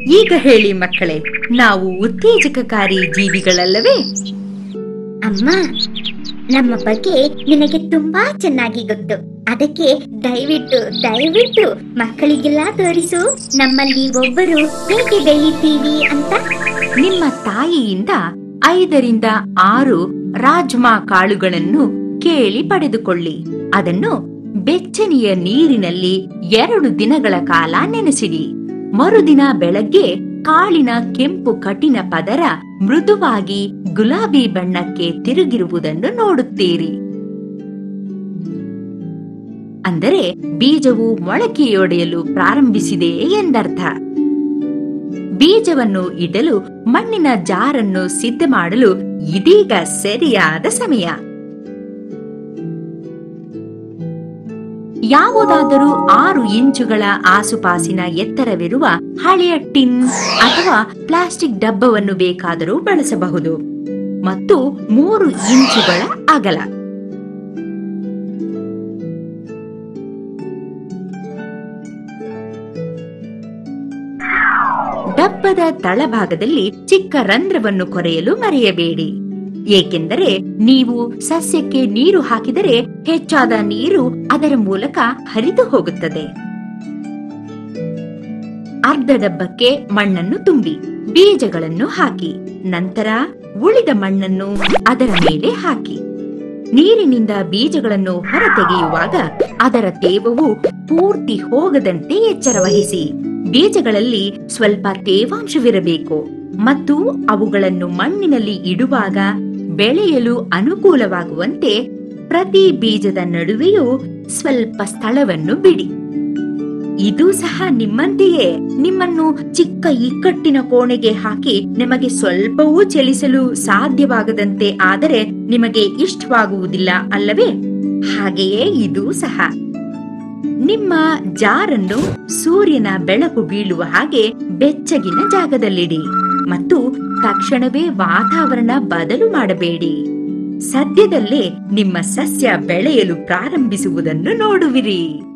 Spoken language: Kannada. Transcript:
ಈಗ ಹೇಳಿ ಮಕ್ಕಳೇ ನಾವು ಉತ್ತೇಜಕಕಾರಿ ಜೀವಿಗಳಲ್ಲವೇ ಅಮ್ಮ ನಮ್ಮ ಬಗ್ಗೆ ನಿನಗೆ ತುಂಬಾ ಚೆನ್ನಾಗಿ ಗೊತ್ತು ಅದಕ್ಕೆ ದಯವಿಟ್ಟು ದಯವಿಟ್ಟು ಮಕ್ಕಳಿಗೆಲ್ಲ ತೋರಿಸು ನಮ್ಮಲ್ಲಿ ಒಬ್ಬರು ಹೇಗೆ ಬೆಳಿತೀವಿ ಅಂತ ನಿಮ್ಮ ತಾಯಿಯಿಂದ ಐದರಿಂದ ಆರು ರಾಜ್ಮಾ ಕಾಳುಗಳನ್ನು ಕೇಳಿ ಪಡೆದುಕೊಳ್ಳಿ ಅದನ್ನು ಬೆಚ್ಚನೆಯ ನೀರಿನಲ್ಲಿ ಎರಡು ದಿನಗಳ ಕಾಲ ನೆನೆಸಿಡಿ ಮರುದಿನ ಬೆಳಗ್ಗೆ ಕಾಳಿನ ಕೆಂಪು ಕಠಿಣ ಪದರ ಮೃದುವಾಗಿ ಗುಲಾಬಿ ಬಣ್ಣಕ್ಕೆ ತಿರುಗಿರುವುದನ್ನು ನೋಡುತ್ತೀರಿ ಅಂದರೆ ಬೀಜವು ಮೊಳಕೆಯೊಡೆಯಲು ಪ್ರಾರಂಭಿಸಿದೆ ಎಂದರ್ಥ ಬೀಜವನ್ನು ಇಡಲು ಮಣ್ಣಿನ ಜಾರನ್ನು ಸಿದ್ಧ ಮಾಡಲು ಇದೀಗ ಸರಿಯಾದ ಸಮಯ ಯಾವುದಾದರೂ ಆರು ಇಂಚುಗಳ ಆಸುಪಾಸಿನ ಎತ್ತರವಿರುವ ಹಳೆಯ ಟಿನ್ ಅಥವಾ ಪ್ಲಾಸ್ಟಿಕ್ ಡಬ್ಬವನ್ನು ಬೇಕಾದರೂ ಬಳಸಬಹುದು ಮತ್ತು ಮೂರು ಇಂಚುಗಳ ಅಗಲ ಡಬ್ಬದ ತಳಭಾಗದಲ್ಲಿ ಚಿಕ್ಕ ರಂಧ್ರವನ್ನು ಕೊರೆಯಲು ಮರೆಯಬೇಡಿ ಏಕೆಂದರೆ ನೀವು ಸಸ್ಯಕ್ಕೆ ನೀರು ಹಾಕಿದರೆ ಹೆಚ್ಚಾದ ನೀರು ಅದರ ಮೂಲಕ ಹರಿದು ಹೋಗುತ್ತದೆ ಅರ್ಧ ಡಬ್ಬಕ್ಕೆ ಮಣ್ಣನ್ನು ತುಂಬಿ ಬೀಜಗಳನ್ನು ಹಾಕಿ ನಂತರ ಉಳಿದ ಮಣ್ಣನ್ನು ಅದರ ಮೇಲೆ ಹಾಕಿ ನೀರಿನಿಂದ ಬೀಜಗಳನ್ನು ಹೊರತೆಗೆಯುವಾಗ ಅದರ ತೇವವು ಪೂರ್ತಿ ಹೋಗದಂತೆ ಎಚ್ಚರ ವಹಿಸಿ ಬೀಜಗಳಲ್ಲಿ ಸ್ವಲ್ಪ ತೇವಾಂಶವಿರಬೇಕು ಮತ್ತು ಅವುಗಳನ್ನು ಮಣ್ಣಿನಲ್ಲಿ ಇಡುವಾಗ ಬೆಳೆಯಲು ಅನುಕೂಲವಾಗುವಂತೆ ಪ್ರತಿ ಬೀಜದ ನಡುವೆಯೂ ಸ್ವಲ್ಪ ಸ್ಥಳವನ್ನು ಬಿಡಿ ಇದು ಸಹ ನಿಮ್ಮಂತೆಯೇ ನಿಮ್ಮನ್ನು ಚಿಕ್ಕ ಇಕ್ಕಟ್ಟಿನ ಕೋಣೆಗೆ ಹಾಕಿ ನಿಮಗೆ ಸ್ವಲ್ಪವೂ ಚಲಿಸಲು ಸಾಧ್ಯವಾಗದಂತೆ ಆದರೆ ನಿಮಗೆ ಇಷ್ಟವಾಗುವುದಿಲ್ಲ ಅಲ್ಲವೇ ಹಾಗೆಯೇ ಇದು ಸಹ ನಿಮ್ಮ ಜಾರನ್ನು ಸೂರ್ಯನ ಬೆಳಕು ಬೀಳುವ ಹಾಗೆ ಬೆಚ್ಚಗಿನ ಜಾಗದಲ್ಲಿಡಿ ಮತ್ತು ತಕ್ಷಣವೇ ವಾತಾವರಣ ಬದಲು ಮಾಡಬೇಡಿ ಸದ್ಯದಲ್ಲೇ ನಿಮ್ಮ ಸಸ್ಯ ಬೆಳೆಯಲು ಪ್ರಾರಂಭಿಸುವುದನ್ನು ನೋಡುವಿರಿ